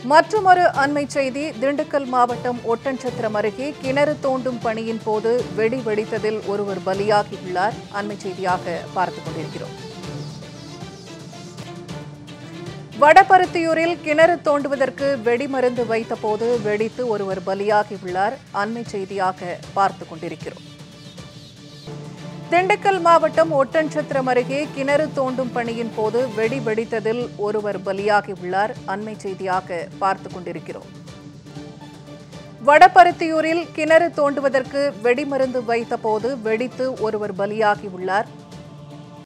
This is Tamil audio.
மற்றுமொரு அண்மை செய்தி திண்டுக்கல் மாவட்டம் ஒட்டன்சத்திரம் அருகே கிணறு தோண்டும் பணியின் போது வெடி வெடித்ததில் ஒருவர் பலியாகியுள்ளார் அண்மை செய்தியாக பார்த்துக் கொண்டிருக்கிறோம் வடபருத்தியூரில் கிணறு தோண்டுவதற்கு வெடிமருந்து வைத்தபோது வெடித்து ஒருவர் பலியாகியுள்ளார் அண்மை செய்தியாக பார்த்துக் கொண்டிருக்கிறோம் திண்டுக்கல் மாவட்டம் ஒட்டன்சத்திரம் அருகே கிணறு தோண்டும் பணியின் போது வெடி வெடித்ததில் ஒருவர் பலியாகியுள்ளார் அண்மை செய்தியாக பார்த்துக் கொண்டிருக்கிறோம் வடபருத்தியூரில் கிணறு தோண்டுவதற்கு வெடிமருந்து வைத்தபோது வெடித்து ஒருவர் பலியாகியுள்ளார்